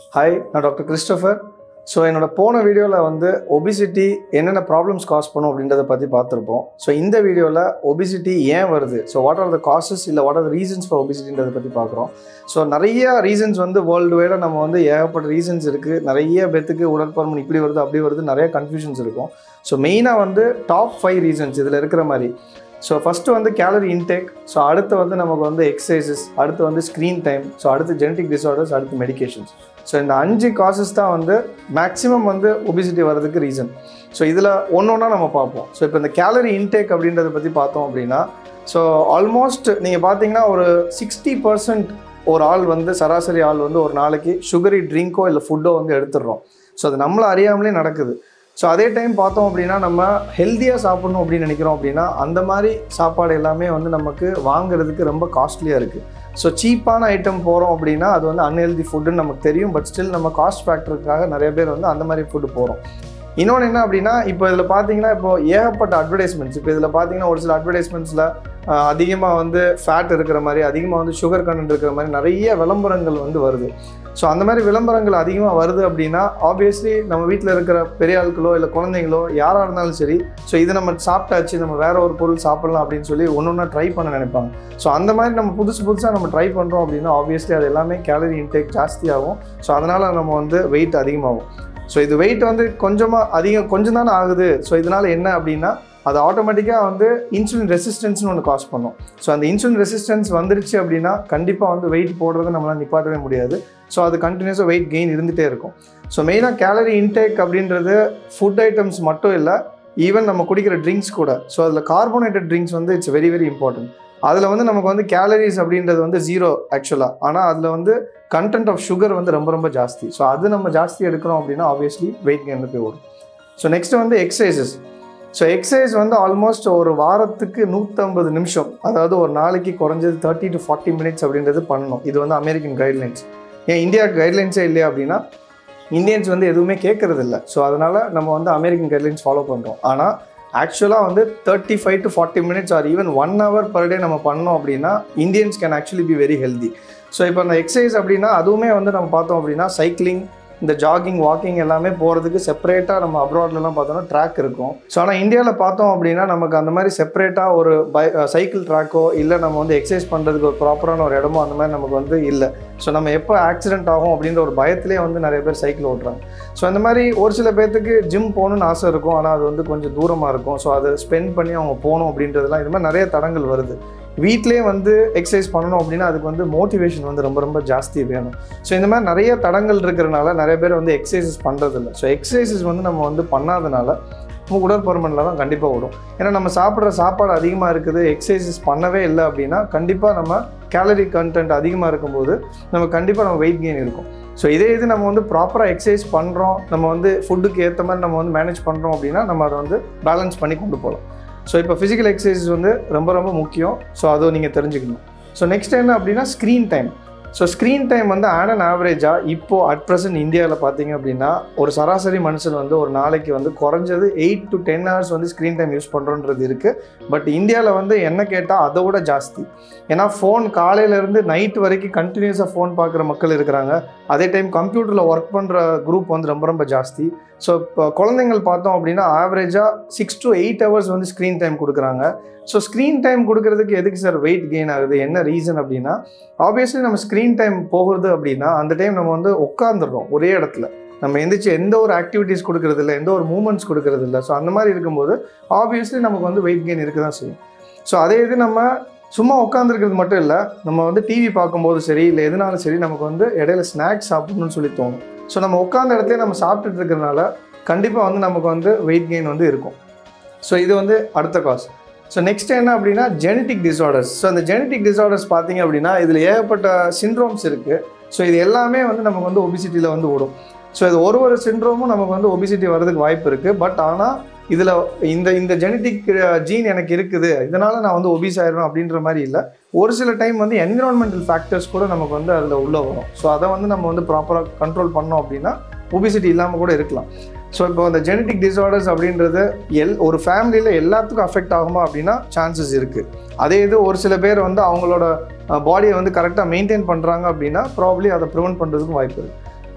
Hi நான் doctor Christopher so என்னோட போன வீடியோவில் வந்து ஒபிசிட்டி என்னென்ன ப்ராப்ளம்ஸ் காஸ் பண்ணும் அப்படின்றத பற்றி பார்த்துருப்போம் ஸோ இந்த வீடியோவில் ஒபிசிட்டி ஏன் வருது so what are the causes இல்லை what are the reasons for ஒபிசிட்டின்றதை பற்றி பார்க்குறோம் ஸோ நிறைய ரீசன்ஸ் வந்து வேர்ல்டு வைடாக நம்ம வந்து ஏகப்பட்ட ரீசன்ஸ் இருக்குது நிறைய பேத்துக்கு உடற்பருமன் இப்படி வருது அப்படி வருது நிறைய கன்ஃபியூஷன்ஸ் இருக்கும் ஸோ மெயினாக வந்து டாப் ஃபைவ் ரீசன்ஸ் இதில் இருக்கிற மாதிரி ஸோ ஃபஸ்ட்டு வந்து கேலரி இன்டேக் ஸோ அடுத்து வந்து நமக்கு வந்து எக்ஸசைசஸ் அடுத்து வந்து ஸ்க்ரீன் டைம் ஸோ அடுத்து ஜெனட்டிக் டிசார்டர்ஸ் அடுத்து மெடிகேஷன்ஸ் ஸோ இந்த அஞ்சு காசஸ் தான் வந்து மேக்ஸிமம் வந்து ஒபிசிட்டி வர்றதுக்கு ரீசன் ஸோ இதில் ஒன்று ஒன்றா நம்ம பார்ப்போம் ஸோ இப்போ இந்த கேலரி இன்டேக் அப்படின்றத பற்றி பார்த்தோம் அப்படின்னா ஸோ ஆல்மோஸ்ட் நீங்கள் பார்த்தீங்கன்னா ஒரு சிக்ஸ்டி பர்சன்ட் ஒரு ஆள் வந்து சராசரி ஆள் வந்து ஒரு நாளைக்கு சுகரி ட்ரிங்கோ இல்லை ஃபுட்டோ வந்து எடுத்துடுறோம் ஸோ அது நம்மளை அறியாமலே நடக்குது ஸோ அதே டைம் பார்த்தோம் அப்படின்னா நம்ம ஹெல்த்தியாக சாப்பிடணும் அப்படின்னு நினைக்கிறோம் அப்படின்னா அந்த மாதிரி சாப்பாடு எல்லாமே வந்து நமக்கு வாங்குறதுக்கு ரொம்ப காஸ்ட்லியாக இருக்குது ஸோ சீப்பான ஐட்டம் போகிறோம் அப்படின்னா அது வந்து அன்ஹெல்தி ஃபுட்டுன்னு நமக்கு தெரியும் பட் ஸ்டில் நம்ம காஸ்ட் ஃபேக்டருக்காக நிறைய பேர் வந்து அந்த மாதிரி ஃபுட்டு போகிறோம் இன்னொன்று என்ன அப்படின்னா இப்போ இதில் பார்த்தீங்கன்னா இப்போ ஏகப்பட்ட அட்வர்டைஸ்மெண்ட்ஸ் இப்போ இதில் பார்த்தீங்கன்னா ஒரு சில அட்வர்டைஸ்மெண்ட்ஸில் அதிகமாக வந்து ஃபேட் இருக்கிற மாதிரி அதிகமாக வந்து சுகர் கண்டென்ட் இருக்கிற மாதிரி நிறைய விளம்பரங்கள் வந்து வருது ஸோ அந்த மாதிரி விளம்பரங்கள் அதிகமாக வருது அப்படின்னா ஆப்வியஸ்லி நம்ம வீட்டில் இருக்கிற பெரிய ஆட்களோ இல்லை குழந்தைங்களோ யாராக இருந்தாலும் சரி ஸோ இது நம்ம சாப்பிட்டாச்சு நம்ம வேற ஒரு பொருள் சாப்பிடலாம் அப்படின்னு சொல்லி ஒன்று ஒன்றா ட்ரை பண்ண நினைப்பாங்க ஸோ அந்த மாதிரி நம்ம புதுசு புதுசாக நம்ம ட்ரை பண்ணுறோம் அப்படின்னா ஆப்வியஸ்லி அது எல்லாமே கேலரி இன்டேக் ஜாஸ்தியாகும் ஸோ அதனால் நம்ம வந்து வெயிட் அதிகமாகும் ஸோ இது வெயிட் வந்து கொஞ்சமாக அதிகம் கொஞ்சம் தானே ஆகுது ஸோ இதனால் என்ன அப்படின்னா அது ஆட்டோமேட்டிக்காக வந்து இன்சுலின் ரெசிஸ்டன்ஸ்னு ஒன்று காஸ் பண்ணும் ஸோ அந்த இன்சுலின் ரெசிஸ்டன்ஸ் வந்துருச்சு அப்படின்னா கண்டிப்பாக வந்து வெயிட் போடுறதை நம்மளால் நிப்பாட்டவே முடியாது ஸோ அது கண்டினியூஸாக வெயிட் கெயின் இருந்துகிட்டே இருக்கும் ஸோ மெயினாக கேலரி இன்டேக் அப்படின்றது ஃபுட் ஐட்டம்ஸ் மட்டும் இல்லை ஈவன் நம்ம குடிக்கிற ட்ரிங்க்ஸ் கூட ஸோ அதில் கார்போனேட்டட் ட்ரிங்க்ஸ் வந்து இட்ஸ் வெரி வெரி இம்பார்ட்டன்ட் அதில் வந்து நமக்கு வந்து கேலரிஸ் அப்படின்றது வந்து ஜீரோ ஆக்சுவலாக ஆனால் அதில் வந்து கண்டென்ட் ஆஃப் சுகர் வந்து ரொம்ப ரொம்ப ஜாஸ்தி ஸோ அது நம்ம ஜாஸ்தி எடுக்கிறோம் அப்படின்னா ஆப்வியஸ்லி வெயிட் கெயின் போய் வரும் ஸோ நெக்ஸ்ட் வந்து எக்ஸசைசஸ் ஸோ எக்ஸசைஸ் வந்து ஆல்மோஸ்ட் ஒரு வாரத்துக்கு நூற்றம்பது நிமிஷம் அதாவது ஒரு நாளைக்கு குறைஞ்சது தேர்ட்டி டு ஃபார்ட்டி மினிட்ஸ் அப்படின்றது பண்ணணும் இது வந்து அமெரிக்கன் கைட்லைன்ஸ் ஏன் இந்தியா கைட்லைன்ஸே இல்லையா அப்படின்னா இந்தியன்ஸ் வந்து எதுவுமே கேட்கறது இல்லை ஸோ அதனால் நம்ம வந்து அமெரிக்கன் கைட்லைன்ஸ் ஃபாலோ பண்ணுறோம் ஆனால் ஆக்சுவலாக வந்து thirty five to forty minutes or even one hour per day நம்ம பண்ணோம் அப்படின்னா Indians can actually be very healthy so இப்போ அந்த எக்ஸசைஸ் அப்படின்னா அதுவுமே வந்து நம்ம பார்த்தோம் அப்படின்னா சைக்கிளிங் இந்த ஜாகிங் வாக்கிங் எல்லாமே போகிறதுக்கு செப்பரேட்டாக நம்ம அப்ராட்லலாம் பார்த்தோம்னா ட்ராக் இருக்கும் ஸோ ஆனால் இந்தியாவில் பார்த்தோம் அப்படின்னா நமக்கு அந்த மாதிரி செப்பரேட்டாக ஒரு பை சைக்கிள் ட்ராக்கோ இல்லை நம்ம வந்து எக்ஸசைஸ் பண்ணுறதுக்கு ஒரு ப்ராப்பரான ஒரு இடமோ அந்த மாதிரி நமக்கு வந்து இல்லை ஸோ நம்ம எப்போ ஆக்சிடென்ட் ஆகும் அப்படின்ற ஒரு பயத்திலே வந்து நிறைய பேர் சைக்கிள் ஓட்டுறாங்க ஸோ அந்த மாதிரி ஒரு சில பேர்த்துக்கு ஜிம் போகணுன்னு ஆசை இருக்கும் ஆனால் அது வந்து கொஞ்சம் தூரமாக இருக்கும் ஸோ அதை ஸ்பெண்ட் பண்ணி அவங்க போகணும் அப்படின்றதுலாம் இது மாதிரி நிறைய தடங்கள் வருது வீட்டிலே வந்து எக்ஸசைஸ் பண்ணணும் அப்படின்னா அதுக்கு வந்து மோட்டிவேஷன் வந்து ரொம்ப ரொம்ப ஜாஸ்தி வேணும் ஸோ இந்த மாதிரி நிறைய தடங்கள் இருக்கிறனால நிறைய பேர் வந்து எக்ஸசைசஸ் பண்ணுறதில்ல ஸோ எக்ஸசைசஸ் வந்து நம்ம வந்து பண்ணாதனால நம்ம உடற்பருமனில் தான் கண்டிப்பாக விடும் ஏன்னா நம்ம சாப்பிட்ற சாப்பாடு அதிகமாக இருக்குது எக்ஸசைசஸ் பண்ணவே இல்லை அப்படின்னா கண்டிப்பாக நம்ம கேலரி கண்டென்ட் அதிகமாக இருக்கும்போது நம்ம கண்டிப்பாக நம்ம வெயிட் கெயின் இருக்கும் ஸோ இதே இது நம்ம வந்து ப்ராப்பராக எக்ஸசைஸ் பண்ணுறோம் நம்ம வந்து ஃபுட்டுக்கு ஏற்ற மாதிரி நம்ம வந்து மேனேஜ் பண்ணுறோம் அப்படின்னா நம்ம அதை வந்து பேலன்ஸ் பண்ணி கொண்டு போகலாம் ஸோ இப்போ ஃபிசிக்கல் எக்ஸசைஸ் வந்து ரொம்ப ரொம்ப முக்கியம் ஸோ அதை நீங்கள் தெரிஞ்சுக்கணும் ஸோ நெக்ஸ்ட் என்ன அப்படின்னா screen time so screen time வந்து ஆன் அண்ட் ஆவரேஜாக இப்போது அட் ப்ரெசன்ட் இந்தியாவில் பார்த்தீங்க அப்படின்னா ஒரு சராசரி மனுஷன் வந்து ஒரு நாளைக்கு வந்து குறைஞ்சது எயிட் டு டென் ஹவர்ஸ் வந்து ஸ்க்ரீன் டைம் யூஸ் பண்ணுறோன்றது இருக்குது பட் இந்தியாவில் வந்து என்ன கேட்டால் அதை விட ஜாஸ்தி ஏன்னா ஃபோன் காலையிலேருந்து நைட் வரைக்கும் கண்டினியூஸாக ஃபோன் பார்க்குற மக்கள் இருக்கிறாங்க அதே டைம் கம்ப்யூட்டரில் ஒர்க் பண்ணுற குரூப் வந்து ரொம்ப ரொம்ப ஜாஸ்தி ஸோ இப்போ குழந்தைங்கள் பார்த்தோம் அப்படின்னா ஆவரேஜாக சிக்ஸ் டு எயிட் ஹவர்ஸ் வந்து ஸ்க்ரீன் டைம் கொடுக்குறாங்க ஸோ ஸ்க்ரீன் டைம் கொடுக்கறதுக்கு எதுக்கு சார் வெயிட் கெயின் ஆகுது என்ன ரீசன் அப்படின்னா ஆப்வியஸ்லி நம்ம ஸ்க்ரீன் டைம் போகிறது அப்படின்னா அந்த டைம் நம்ம வந்து உட்காந்துடுறோம் ஒரே இடத்துல நம்ம எந்திரிச்சு எந்த ஒரு ஆக்டிவிட்டீஸ் கொடுக்கறது இல்லை எந்த ஒரு மூமெண்ட்ஸ் கொடுக்கறது இல்லை ஸோ அந்த மாதிரி இருக்கும்போது ஆப்வியஸ்லி நமக்கு வந்து வெயிட் கெயின் இருக்க தான் செய்யும் ஸோ அதே இது நம்ம சும்மா உட்காந்துருக்கிறது மட்டும் இல்லை நம்ம வந்து டிவி பார்க்கும்போது சரி இல்லை எதுனாலும் சரி நமக்கு வந்து இடையில ஸ்நாக்ஸ் சாப்பிடணும்னு சொல்லி தோணும் ஸோ நம்ம உட்காந்த இடத்துல நம்ம சாப்பிட்டுட்டு இருக்கிறனால கண்டிப்பாக வந்து நமக்கு வந்து வெயிட் கெயின் வந்து இருக்கும் ஸோ இது வந்து அடுத்த காஸ் ஸோ நெக்ஸ்ட் என்ன அப்படின்னா ஜெனட்டிக் டிசார்டர்ஸ் ஸோ அந்த ஜெனட்டிக் டிசார்டர்ஸ் பார்த்தீங்க அப்படின்னா இதில் ஏகப்பட்ட சிண்ட்ரோம்ஸ் இருக்குது ஸோ இது எல்லாமே வந்து நமக்கு வந்து ஒபிசிட்டியில் வந்து ஓடும் ஸோ இது ஒரு ஒரு சிண்ட்ரோமும் நமக்கு வந்து ஒபிசிட்டி வர்றதுக்கு வாய்ப்பு இருக்குது பட் ஆனால் இதில் இந்த இந்த ஜெனட்டிக் ஜீன் எனக்கு இருக்குது இதனால் நான் வந்து ஒபிஸ் ஆயிடுவேன் அப்படின்ற மாதிரி இல்லை ஒரு சில டைம் வந்து என்விரான்மெண்டல் ஃபேக்டர்ஸ் கூட நமக்கு வந்து அதில் உள்ளே வரும் ஸோ அதை வந்து நம்ம வந்து ப்ராப்பராக கண்ட்ரோல் பண்ணோம் அப்படின்னா ஒபிசிட்டி இல்லாமல் கூட இருக்கலாம் ஸோ இப்போ அந்த ஜெனட்டிக் டிசார்டர்ஸ் அப்படின்றது எல் ஒரு ஃபேமிலியில் எல்லாத்துக்கும் அஃபெக்ட் ஆகுமா அப்படின்னா சான்சஸ் இருக்குது அதே இது ஒரு சில பேர் வந்து அவங்களோட பாடியை வந்து கரெக்டாக மெயின்டைன் பண்ணுறாங்க அப்படின்னா ப்ராப்ளி அதை ப்ரிவெண்ட் பண்ணுறதுக்கும் வாய்ப்பு இருக்குது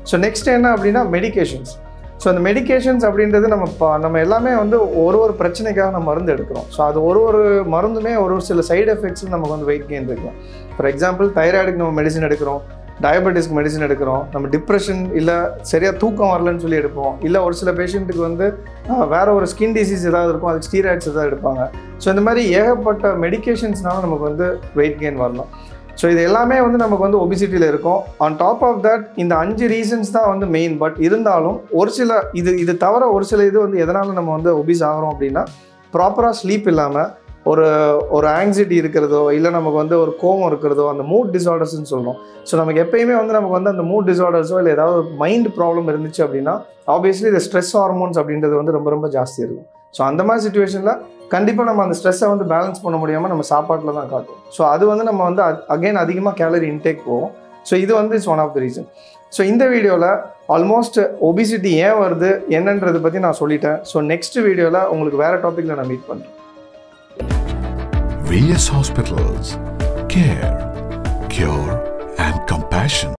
ஸோ நெக்ஸ்ட் என்ன அப்படின்னா மெடிகேஷன்ஸ் ஸோ அந்த மெடிகேஷன்ஸ் அப்படின்றது நம்ம ப- நம்ம எல்லாமே வந்து ஒரு ஒரு பிரச்சனைக்காக நம்ம மருந்து எடுக்கிறோம் ஸோ அது ஒரு ஒரு மருந்துமே ஒரு ஒரு சில சைடு எஃபெக்ட்ஸ் நமக்கு வந்து வெயிட் கெயின் இருக்கும் ஃபார் எக்ஸாம்பிள் தைராய்டுக்கு நம்ம மெடிசன் எடுக்கிறோம் டயபெட்டிஸ்க்கு மெடிசன் எடுக்கிறோம் நம்ம டிப்ரெஷன் இல்லை சரியாக தூக்கம் வரலன்னு சொல்லி எடுப்போம் இல்லை ஒரு சில பேஷண்ட்டுக்கு வந்து ஆஹ், வேற ஒரு ஸ்கின் டிசீஸ் ஏதாவது இருக்கும் அதுக்கு ஸ்டீராய்ட்ஸ் ஏதாவது எடுப்பாங்க ஸோ இந்த மாதிரி ஏகப்பட்ட மெடிகேஷன்ஸ்னால நமக்கு வந்து வெயிட் கெயின் வரலாம் ஸோ இது எல்லாமே வந்து நமக்கு வந்து ஒபிசிட்டியில் இருக்கும் ஆன் டாப் ஆஃப் தட் இந்த அஞ்சு ரீசன்ஸ் தான் வந்து மெயின் பட் இருந்தாலும் ஒரு சில இது இது தவிர ஒரு சில இது வந்து எதனால் நம்ம வந்து ஒபிஸ் ஆகிறோம் அப்படின்னா ப்ராப்பராக ஸ்லீப் இல்லாமல் ஒரு ஒரு ஆங்ஸைட்டி இருக்கிறதோ இல்லை நமக்கு வந்து ஒரு கோவம் இருக்கிறதோ அந்த மூட் டிசார்டர்ஸ்னு சொல்கிறோம் ஸோ நமக்கு எப்பயுமே வந்து நமக்கு வந்து அந்த மூட் டிசார்டர்ஸோ இல்லை ஏதாவது மைண்ட் ப்ராப்ளம் இருந்துச்சு அப்படின்னா ஆப்வியஸ்லி இந்த ஸ்ட்ரெஸ் ஹார்மோன்ஸ் அப்படின்றது வந்து ரொம்ப ரொம்ப ஜாஸ்தி இருக்கும் ஸோ அந்த மாதிரி சுச்சுவேஷனில் கண்டிப்பாக நம்ம அந்த ஸ்ட்ரெஸ்ஸை வந்து பேலன்ஸ் பண்ண முடியாமல் நம்ம சாப்பாட்டில் தான் காட்டும் ஸோ அது வந்து நம்ம வந்து அகைன் அதிகமாக கேலரி இன்டேக் போகும் ஸோ இது வந்து it's one of the reason so இந்த வீடியோவில் ஆல்மோஸ்ட் ஒபிசிட்டி ஏன் வருது என்னன்றதை பற்றி நான் சொல்லிட்டேன் ஸோ நெக்ஸ்ட் வீடியோவில் உங்களுக்கு வேறு டாப்பிக்கில் நான் மீட் பண்ணுறேன் VS Hospitals. Care, cure, and compassion.